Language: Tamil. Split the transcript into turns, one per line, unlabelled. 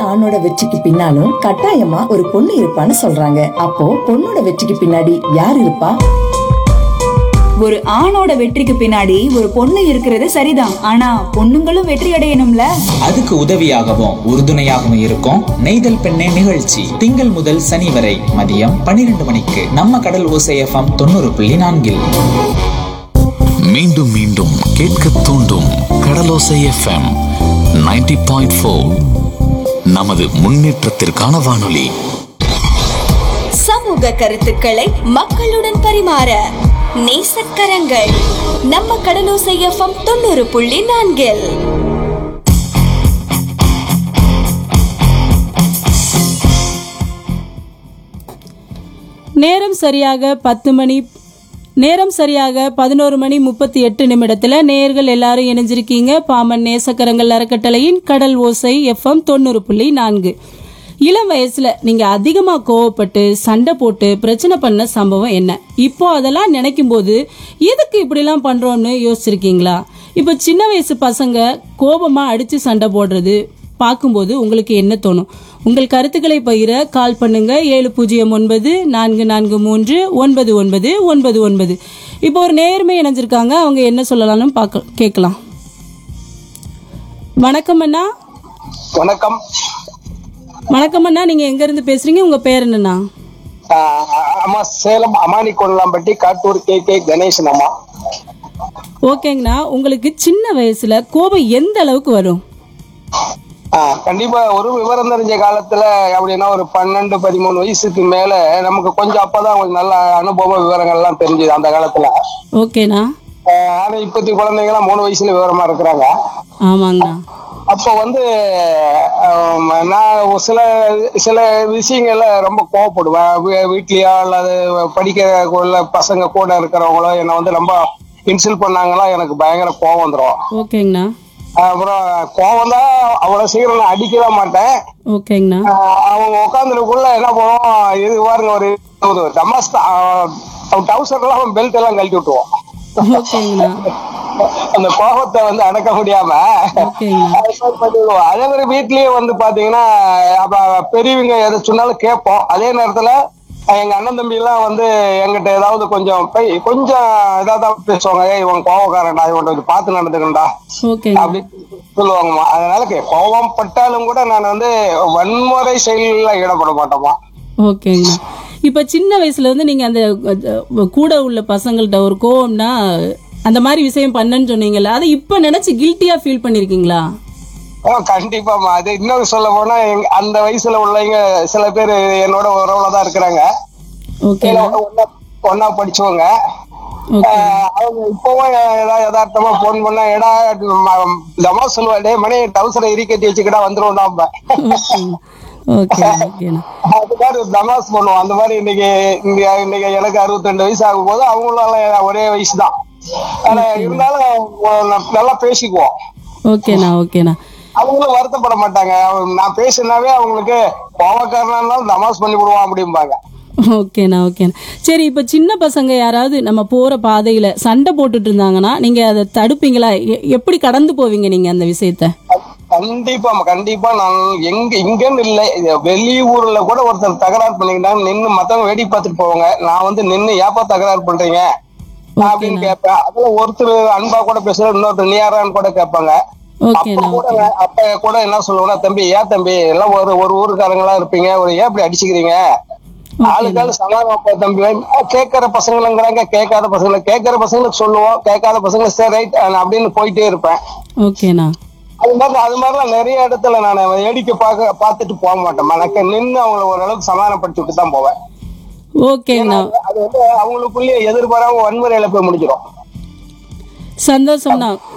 ஆணோட வெற்றிக்கு பின்னாலும் கட்டாயமா ஒரு பொண்ணு இருப்பான்னு சொல்றாங்க அப்போ பொண்ணோட வெற்றிக்கு பின்னாடி யார் இருப்பா
ஒரு ஆணோட வெற்றிக்கு பின்னாடி ஒரு பொண்ணு இருக்கிறது சரிதான் ஆனா பொண்ணுங்களும் வெற்றி அடையணும்ல
அதுக்கு உதவியாகவும் உறுதுணையாகவும் இருக்கும் நெய்தல் பெண்ணே நிகழ்ச்சி திங்கள் முதல் சனி வரை மதியம் பன்னிரண்டு மணிக்கு நம்ம கடல் ஓசை எஃப்எம் தொண்ணூறு புள்ளி நான்கில்
மீண்டும் மீண்டும் கேட்க தூண்டும் கடலோசை எஃப்எம் 90.4 பாயிண்ட் ஃபோர் நமது முன்னேற்றத்திற்கான வானொலி
சமூக கருத்துக்களை மக்களுடன் பரிமாற நேசக்கரங்கள் நம்ம கடலோசை எஃப்எம் தொண்ணூறு புள்ளி நான்கில்
நேரம் சரியாக பத்து மணி நேரம் சரியாக பதினோரு மணி முப்பத்தி எட்டு நிமிடத்துல நேர்கள் எல்லாரும் இணைஞ்சிருக்கீங்க பாமன் நேசக்கரங்கள் அறக்கட்டளையின் கடல் ஓசை எஃப்எம் தொண்ணூறு புள்ளி நான்கு இளம் வயசுல நீங்க அதிகமா கோவப்பட்டு சண்டை போட்டு பிரச்சனை பண்ண சம்பவம் என்ன இப்போ அதெல்லாம் நினைக்கும் போது எதுக்கு இப்படிலாம் பண்றோம்னு யோசிச்சிருக்கீங்களா இப்போ சின்ன வயசு பசங்க கோபமா அடிச்சு சண்டை போடுறது பார்க்கும்போது உங்களுக்கு என்ன தோணும் உங்கள் கருத்துக்களை பகிர கால் பண்ணுங்க ஏழு பூஜ்ஜியம் ஒன்பது நான்கு நான்கு மூன்று ஒன்பது ஒன்பது ஒன்பது ஒன்பது இப்போ ஒரு நேர்மை இணைஞ்சிருக்காங்க அவங்க என்ன சொல்லலாம்னு பார்க்க கேட்கலாம் வணக்கம் அண்ணா
வணக்கம்
வணக்கம் அண்ணா நீங்க எங்க இருந்து பேசுறீங்க உங்க பேர் என்னண்ணா
ஆஹ் அம்மா சேலம் அமானி கொள்ளலாம்பட்டி காட்டூர் கே கே கணேசன் அம்மா
ஓகேங்கண்ணா உங்களுக்கு சின்ன வயசுல கோபம் எந்த அளவுக்கு வரும்
ஆஹ் கண்டிப்பா ஒரு விவரம் தெரிஞ்ச காலத்துல அப்படின்னா ஒரு பன்னெண்டு பதிமூணு வயசுக்கு மேல நமக்கு கொஞ்சம் அப்பதான் கொஞ்சம் நல்ல அனுபவ விவரங்கள் எல்லாம் தெரிஞ்சது அந்த காலத்துல
ஓகேண்ணா
ஆஹ் ஆனா இப்பத்தி குழந்தைங்க எல்லாம் மூணு வயசுல விவரமா இருக்கிறாங்க
ஆமாங்கண்ணா
அப்போ வந்து ஆம், நான் ஒரு சில சில விஷயங்கள்ல ரொம்ப கோவப்படுவேன் வீ- வீட்லயோ அல்லது படிக்கிற உள்ள பசங்க கூட இருக்கிறவங்களோ என்னை வந்து ரொம்ப இன்சல்ட் பண்ணாங்களா எனக்கு பயங்கர கோவம் வந்துடும்
ஓகேங்கண்ணா
அப்புறம் கோவம் தான் அவ்வளவு சீக்கிரம் நான் அடிக்கவே மாட்டேன்
ஓகேங்கண்ணா
ஆஹ் அவங்க உட்காந்துருக்குள்ள என்ன பண்ணுவோம் இது பாருங்க ஒரு ஒரு டமாஸ் டவுசர் எல்லாம் பெல்ட் எல்லாம் கழட்டி விட்டுருவோம்
ஓகேங்கண்ணா
அந்த கோபத்தை வந்து அடக்க முடியாம
ஓகேங்கண்ணா
அது மாதிரி பண்ணிடுவோம். அதே மாதிரி வீட்லயே வந்து பாத்தீங்கன்னா அப்ப பெரியவங்க எதை சொன்னாலும் கேட்போம் அதே நேரத்துல அஹ் எங்க அண்ணன் தம்பி எல்லாம் வந்து எங்கிட்ட ஏதாவது கொஞ்சம் போய் கொஞ்சம் இதாவது பேசுவாங்க ஏய் இவன் கோவக்காரன்டா இவன் கொஞ்சம் பார்த்து நடந்துக்கண்டா
ஓகேங்கண்ணா
அப்படின்னு சொல்லுவாங்கம்மா அதனால கே- கோபம் பட்டாலும் கூட நான் வந்து வன்முறை செயலில் ஈடுபட மாட்டோமா
ஓகேங்கண்ணா இப்ப சின்ன வயசுல இருந்து நீங்க அந்த அஹ், கூட உள்ள பசங்கள்ட்ட ஒரு கோவம்னா அந்த மாதிரி விஷயம் பண்ணேன்னு சொன்னீங்கல்ல அதை இப்ப நினைச்சு கில்ட்டியா ஃபீல் பண்ணிருக்கீங்களா
ஆ, கண்டிப்பாம்மா அது இன்னொரு சொல்ல போனா எங்க- அந்த வயசுல உள்ளவங்க சில பேர் என்னோட உறவுல தான் இருக்கிறாங்க
ஓகேண்ணா
ஒன்னா ஒன்னா படிச்சவங்க
ஓகே
ஆஹ் அவங்க இப்பவும் ஏதாவது யதார்த்தமா போன் பண்ணா எடா தமா சொல்லுவா டே மணி டவுசரை இரிக்கட்டி வச்சுக்கிட்டா வந்துருவோம் நாம
ஓகே ஓகேண்ணா
அது மாதிரி தமாஸ் பண்ணுவோம் அந்த மாதிரி இன்னைக்கு இங்க இன்னைக்கு எனக்கு அறுபத்தி ரெண்டு வயசு ஆகும் போது அவங்களும் ஒரே வயசு தான் ஆனா இருந்தாலும் ந- நல்லா பேசிக்குவோம்
ஓகேண்ணா ஓகேண்ணா
அவங்களும் வருத்தப்பட மாட்டாங்க அவங்க- நான் பேசினாவே அவங்களுக்கு கோவக்காரனா இருந்தாலும் தமாஸ் பண்ணி விடுவான் அப்படிம்பாங்க
ஓகேண்ணா ஓகேண்ணா சரி இப்போ சின்ன பசங்க யாராவது நம்ம போற பாதையில சண்டை போட்டுட்டு இருந்தாங்கன்னா நீங்க அதை தடுப்பீங்களா எ- எப்படி கடந்து போவீங்க நீங்க அந்த விஷயத்த
கண்டிப்பா கண்டிப்பா நான் எங்க இங்கன்னு இல்ல இது வெளியூர்ல கூட ஒருத்தர் தகராறு பண்ணிக்கிட்டாங்க நின்னு மத்தவங்க வேடிக்கை பார்த்துட்டு போவாங்க நான் வந்து நின்னு ஏப்பா தகராறு பண்றீங்க அப்படின்னு கேட்பேன் அதுல ஒருத்தர் அன்பா கூட பேசுற இன்னொருத்தர் நீயாரான்னு கூட கேட்பாங்க அப்ப
ஓகேண்ணா
கூட
ஓகே
அப்ப கூட என்ன சொல்லுவேன்னா தம்பி ஏன் தம்பி எல்லாம் ஒரு ஒரு ஊருக்காரங்களா இருப்பீங்க ஒரு ஏன் இப்படி அடிச்சுக்கிறீங்க ஆளுக்காளு சமாதானம் தம்பி அஹ் கேட்கிற பசங்களுங்கிறாங்க கேட்காத பசங்களை கேட்கிற பசங்களுக்கு சொல்லுவோம் கேட்காத பசங்க சரி ரைட் அப்படின்னு போயிட்டே இருப்பேன்
ஓகேண்ணா
அது மாதிரி அது மாதிரிலாம் நிறைய இடத்துல நான் வேடிக்கை பார்க்க பார்த்துட்டு போக மாட்டேன் எனக்கு நின்று அவங்கள ஓரளவுக்கு சமாதானப்படுத்திட்டு தான் போவேன்
ஓகேங்கண்ணா
அது வந்து அவங்களுக்குள்ளேயே எதிர்பாராம வன்முறையில போய் முடிஞ்சிடும்
சந்தோஷம்ண்ணா